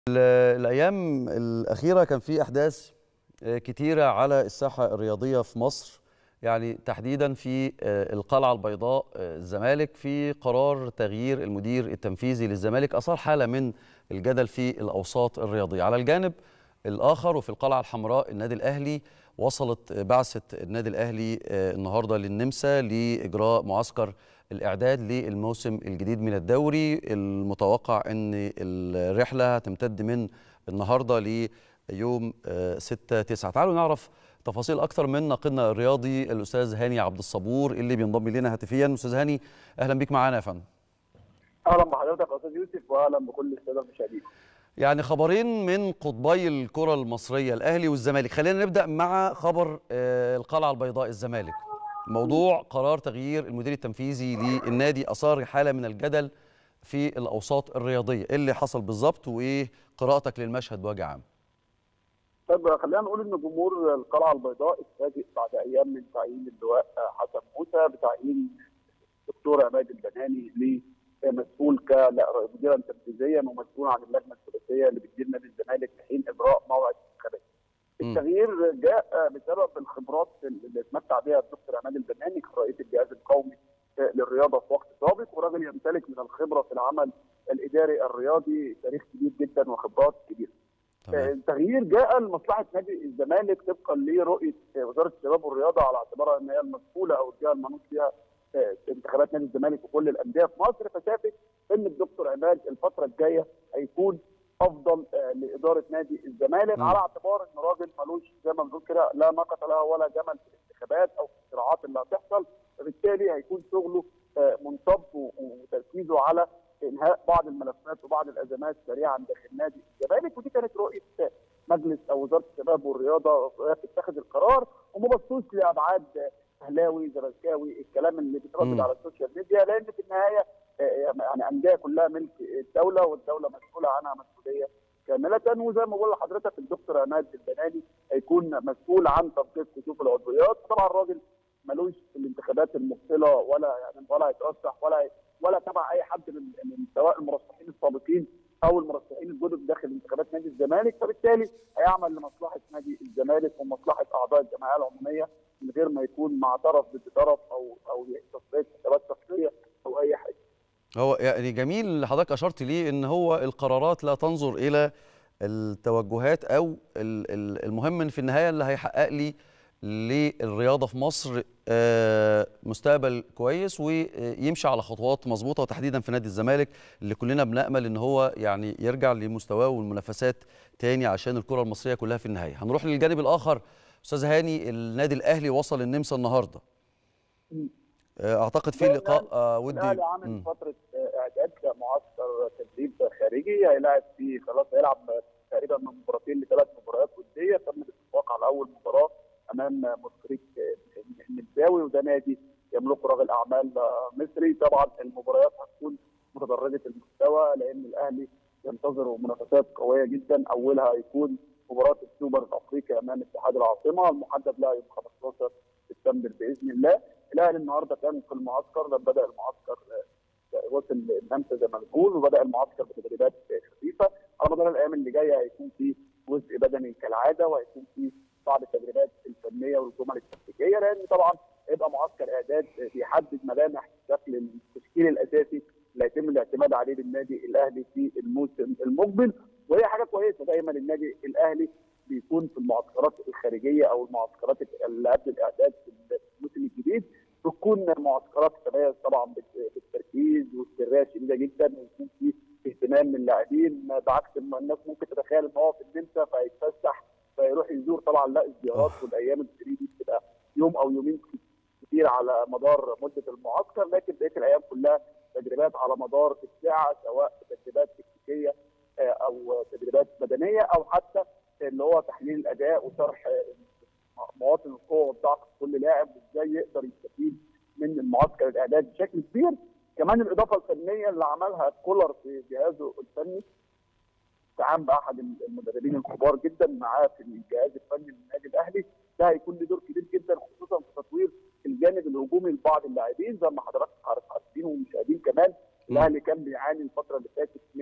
الأيام الأخيرة كان في أحداث كتيرة على الساحة الرياضية في مصر يعني تحديدا في القلعة البيضاء الزمالك في قرار تغيير المدير التنفيذي للزمالك أثار حالة من الجدل في الأوساط الرياضية على الجانب الآخر وفي القلعة الحمراء النادي الأهلي وصلت بعثة النادي الأهلي النهاردة للنمسا لإجراء معسكر الإعداد للموسم الجديد من الدوري المتوقع أن الرحلة هتمتد من النهاردة ليوم 6 9 تعالوا نعرف تفاصيل أكثر من ناقدنا الرياضي الأستاذ هاني عبد الصبور اللي بينضم لنا هاتفيا أستاذ هاني أهلا بيك معانا يا فندم اهلا بحضرتك يا استاذ يوسف واهلا بكل الساده المشاهدين يعني خبرين من قطبي الكرة المصرية الأهلي والزمالك خلينا نبدأ مع خبر القلعة البيضاء الزمالك موضوع قرار تغيير المدير التنفيذي للنادي أثار حالة من الجدل في الأوساط الرياضية إيه اللي حصل بالظبط وإيه قراءتك للمشهد بوجه عام طيب خلينا نقول ان جمهور القلعه البيضاء اتفاجئ بعد ايام من تعيين اللواء حسن موسى بتعيين الدكتور عماد البناني مسؤول كمديرا تنفيذيا ومسؤول عن اللجنه الثلاثيه اللي بتدير نادي الزمالك في حين اجراء موعد انتخابات. التغيير جاء بسبب الخبرات اللي اتمتع بها الدكتور عماد البناني كرئيس الجهاز القومي للرياضه في وقت سابق وراجل يمتلك من الخبره في العمل الاداري الرياضي تاريخ كبير جدا وخبرات كبيره. التغيير جاء لمصلحه نادي الزمالك طبقا لرؤيه وزاره الشباب والرياضه على اعتبارها ان هي المسؤوله او الجهه المنوط فيها انتخابات نادي الزمالك وكل الانديه في مصر فشافت ان الدكتور عماد الفتره الجايه هيكون افضل لاداره نادي الزمالك م. على اعتبار ان راجل ملوش زي ما بنقول كده لا ناقه له ولا جمل في الانتخابات او في الصراعات اللي هتحصل فبالتالي هيكون شغله منصب وتركيزه على انهاء بعض الملفات وبعض الازمات سريعا داخل نادي الزمالك ودي كانت رؤيه مجلس او وزاره الشباب والرياضه تتخذ القرار وما بصوش لابعاد اهلاوي زملكاوي الكلام اللي بيتردد على السوشيال ميديا لان في النهايه يعني انديه كلها ملك الدوله والدوله مسؤوله عنها مسؤوليه كامله وزي ما بقول لحضرتك الدكتور عماد البناني هيكون مسؤول عن تنقيط كشوف العضويات طبعا الراجل ملوش في الانتخابات المفصله ولا يعني ولا هيترشح ولا ولا تبع اي حد من من سواء المرشحين السابقين او المرشحين الجدد داخل انتخابات نادي الزمالك فبالتالي هيعمل لمصلحه نادي الزمالك ومصلحه اعضاء الجمعيه العموميه من غير ما يكون مع طرف ضد طرف او او تصفيه حسابات شخصيه او اي حاجه. هو يعني جميل اللي حضرتك اشرت ليه ان هو القرارات لا تنظر الى التوجهات او المهم في النهايه اللي هيحقق لي للرياضه في مصر مستقبل كويس ويمشي على خطوات مظبوطه وتحديدا في نادي الزمالك اللي كلنا بنامل ان هو يعني يرجع لمستواه والمنافسات تاني عشان الكره المصريه كلها في النهايه. هنروح للجانب الاخر استاذ هاني النادي الاهلي وصل النمسا النهارده. اعتقد في لقاء ودي الاهلي عامل فتره اعداد معسكر تدريب خارجي هيلاعب فيه خلاص هيلعب تقريبا من مباراتين لثلاث مباريات وديه تم الاتفاق على اول مباراه امام مونتريك النمساوي وده نادي يملكه راجل اعمال مصري طبعا المباريات هتكون متدرجه المستوى لان الاهلي ينتظر منافسات قويه جدا اولها هيكون مباراه السوبر الافريقي امام اتحاد العاصمه المحدد لها يوم 15 سبتمبر باذن الله الاهلي النهارده كان في المعسكر لما بدا المعسكر وصل النمسا زي ما بنقول وبدا المعسكر بتدريبات خفيفه على مدار الايام اللي جايه هيكون في جزء بدني كالعاده وهيكون في بعض التدريبات الفنيه والجمل التكتيكيه لان طبعا هيبقى معسكر اعداد بيحدد ملامح شكل التشكيل الاساسي اللي هيتم الاعتماد عليه للنادي الاهلي في الموسم المقبل وهي حاجه كويسه دايما النادي الاهلي بيكون في المعسكرات الخارجيه او المعسكرات اللي قبل الاعداد في الموسم الجديد بتكون معسكرات تتميز طبعا بالتركيز والسريه شديده جدا ويكون في اهتمام من اللاعبين بعكس ما الناس ممكن تتخيل ان هو في النمسا فيتفسح فيروح يزور طبعا لا الزيارات والايام الفري دي بتبقى يوم او يومين كتير على مدار مده المعسكر لكن بقيه الايام كلها تدريبات على مدار الساعه سواء تدريبات تكتيكيه او تدريبات بدنيه او حتى اللي هو تحليل الاداء وشرح مواطن القوه والضعف كل لاعب وازاي يقدر يستفيد من المعسكر الاعداد بشكل كبير كمان الاضافه الفنيه اللي عملها كولر في جهازه الفني استعان باحد المدربين الكبار جدا معاه في الجهاز الفني للنادي الاهلي ده هيكون له دور كبير جدا خصوصا في تطوير الجانب الهجومي لبعض اللاعبين زي ما حضراتكم عارفين ومشاهدين كمان الاهلي كان بيعاني الفتره اللي فاتت من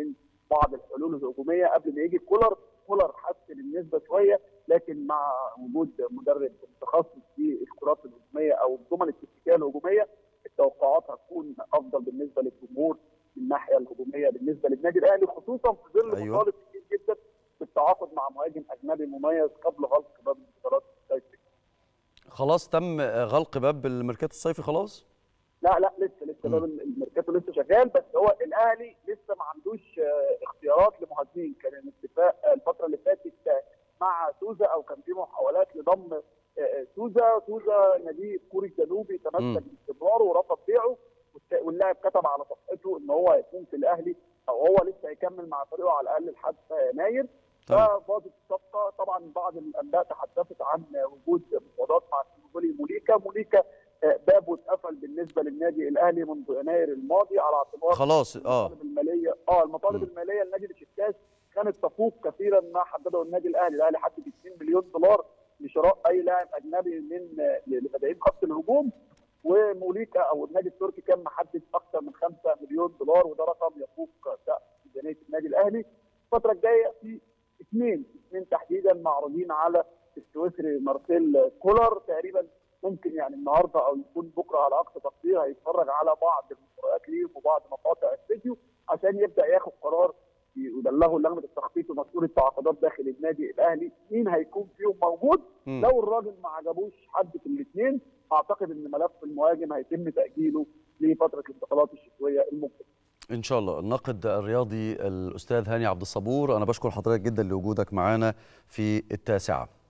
بعض الحلول الهجوميه قبل ما يجي كولر كولر حسن النسبه شويه لكن مع وجود مدرب متخصص في الكرات الهجوميه او الجمل التكتيكيه الهجوميه التوقعات هتكون افضل بالنسبه للجمهور من الناحيه الهجوميه بالنسبه للنادي الاهلي خصوصا في ظل أيوة. مطالب كتير جدا بالتعاقد مع مهاجم اجنبي مميز قبل غلق باب الانتقالات الصيفيه. خلاص تم غلق باب الميركاتو الصيفي خلاص لا لا لسه لسه مم. باب الميركاتو لسه شغال بس هو الاهلي لسه ما عندوش آه، اختيارات لمهاجمين كان الاتفاق آه، الفتره اللي فاتت آه، مع سوزا او كان في محاولات لضم آه، آه، سوزا سوزا نادي كوري الجنوبي تمسك مم. باستمراره ورفض بيعه والت- واللاعب كتب على صفحته ان هو هيكون في الاهلي او هو لسه هيكمل مع فريقه على الاقل لحد يناير طيب. فباظت الصفقه طبعا بعض الانباء تحدثت عن وجود مفاوضات مع سيمبولي موليكا موليكا آه، بابه اتقفل بالنسبه للنادي الاهلي منذ يناير الماضي على اعتبار خلاص اه المطالب الماليه اه المطالب مم. الماليه لنادي بشكتاش كانت تفوق كثيرا ما حدده النادي الاهلي، الاهلي حدد 2 مليون دولار لشراء اي لاعب اجنبي من آه، لمدافعين خط الهجوم وموليكا او النادي التركي كان محدد اكثر من 5 مليون دولار وده رقم يفوق سقف ميزانيه النادي الاهلي. الفتره الجايه في اثنين اثنين تحديدا معروضين على السويسري مارسيل كولر تقريبا ممكن يعني النهارده او يكون بكره على اقصى تقدير هيتفرج على بعض المباريات ليه وبعض مقاطع الفيديو عشان يبدا ياخد قرار يبلغه لجنه التخطيط ومسؤول التعاقدات داخل النادي الاهلي مين هيكون فيهم موجود مم. لو الراجل ما عجبوش حد في الاثنين اعتقد ان ملف المهاجم هيتم تاجيله لفتره الانتقالات الشتويه المقبله ان شاء الله الناقد الرياضي الاستاذ هاني عبد الصبور انا بشكر حضرتك جدا لوجودك معانا في التاسعه